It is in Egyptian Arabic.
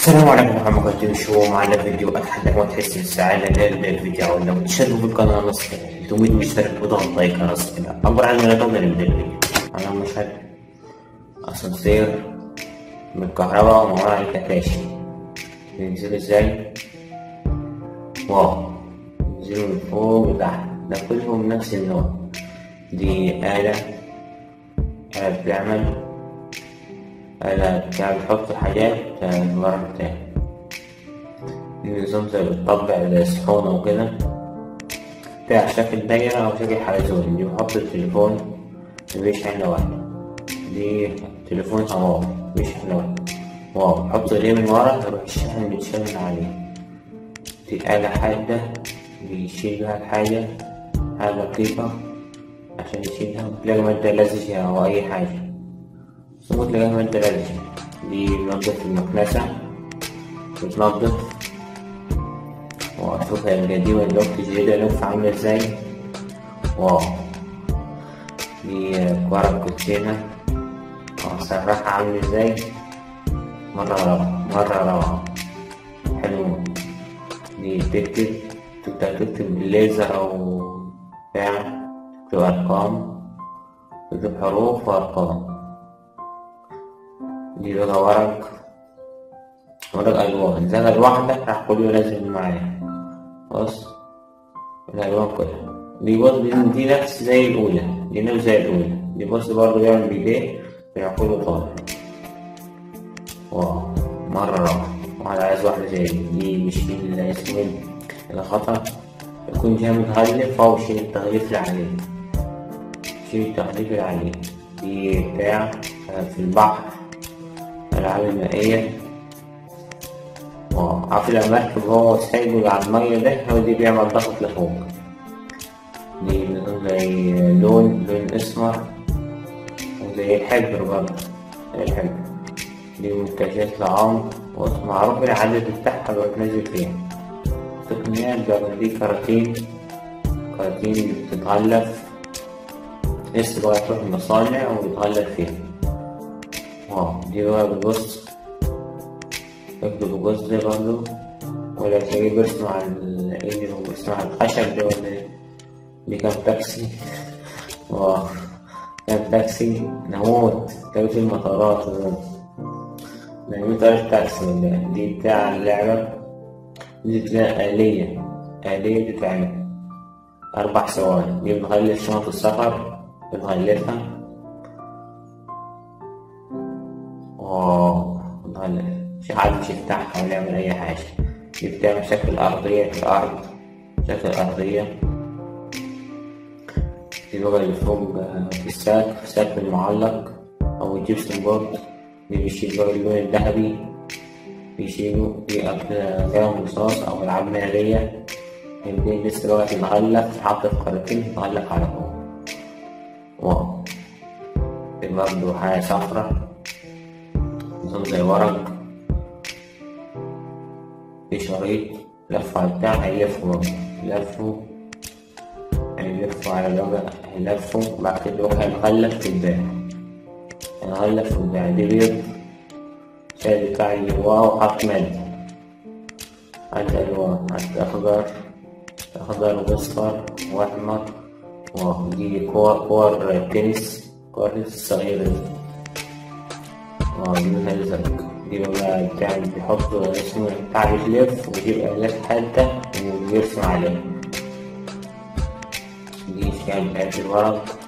السلام عليكم ورحمة الله وبركاته شو معنا فيديو أتحدث وتحس بالسعادة للفيديو لو تشتركوا في القناة نص كده تريد مشترك وضغط لايك نص كده عبر عن لا تقدر نبدأ الفيديو أنا مشهد أسانسير من الكهرباء ومعاه الكتاشي بينزل ازاي واو بينزلوا من فوق لتحت ده كلهم نفس النوع دي آلة آلة بتعمل آلة بتاع بتحط حاجات في الورق بتاعي دي نظام زي بتطبع زي الصحون وكده بتاع شكل دايرة أو شكل حلزون دي بحط التليفون بيشحن لوحده دي تليفون هواوي بيشحن لوحده واو بحط ايديه من ورا يروح الشحن بيتشال من عليه دي آلة حادة بيشيل بيها الحاجة حاجة دقيقة عشان يشيلها تلاقي مادة لزجة أو أي حاجة ثم تلاقيها مادة لزجة دي بنضف المكنسة بتنضف وأشوف هي القديمة اللوفت الجديدة لوف عاملة ازاي واو دي ورق كوتشينة وأسرحها عامل ازاي مرة روعة مرة روعة حلو دي تكتب تقدر تكتب بالليزر أو بتاع تكتب أرقام تكتب حروف وأرقام دي بقى ورق ورق ألوان زي الواحدة راح كله لازم معايا بص الألوان كلها دي بص دي نفس زي الأولى دي نفس زي الأولى دي بص برضه بيعمل بإيديه بيروح كله طالع واو مرة روعة واحد عايز واحدة زي دي دي بيشيل اسمه الخطأ يكون جاي متغلف أو يشيل التغليف اللي عليه يشيل التغليف اللي عليه دي بتاع في البحر الألعاب المائية واو عارف المركب هو سايبه على المية ده هو دي بيعمل ضغط لفوق دي زي لون لون أسمر وزي الحبر برضه زي الحبر دي منتجات لعام ومعروف العدد بتاعها بتنزل فيها تقنيات بقى دي كراتين كراتين بتتغلف لسه بقى تروح المصانع وبتغلف فيها واو دي بقى بتبص يكتب بص ده برضه ولا تلاقيه بيرسم على الايد وبيرسم على الخشب ده ولا ايه دي كان تاكسي واو كان تاكسي نموت تاكسي المطارات نعمل طريقة تاكسي ولا دي بتاع اللعبة دي بتاع آلية آلية بتتعمل أربع ثواني دي بنغلف شنط السفر بنغلفها واو بنغلف مش حد مش يفتحها ولا يعمل أي حاجة دي بتعمل شكل أرضية في الأرض شكل أرضية دي بقى اللي فوق في الساك في الساك المعلق أو الجبسون بورد دي بيشيل بقى اللون الذهبي بيشيلوا في أقلام رصاص أو ألعاب نارية يمكن لسه بقى تتغلف تتحط في قارتين تتغلف على فوق واو دي برضه حاجة صفرا نظام زي ورق في شريط لف على البتاع هيلفوا برضه يلفوا هيلفوا على الوجه هيلفوا بعد كده يروح هيتغلف في الباع هيتغلف في الباع دي بيض شايل بتاع واو حط مادة عد ألوان عد أخضر أخضر وأصفر وأحمر واو دي كور كور تنس كور تنس الصغيرة دي واو دي لونها أزرق دي بقى بتاع بيحط اسمه بتاع بيلف ويجيب آلات حادة ويرسم عليها دي شكل آلة الورق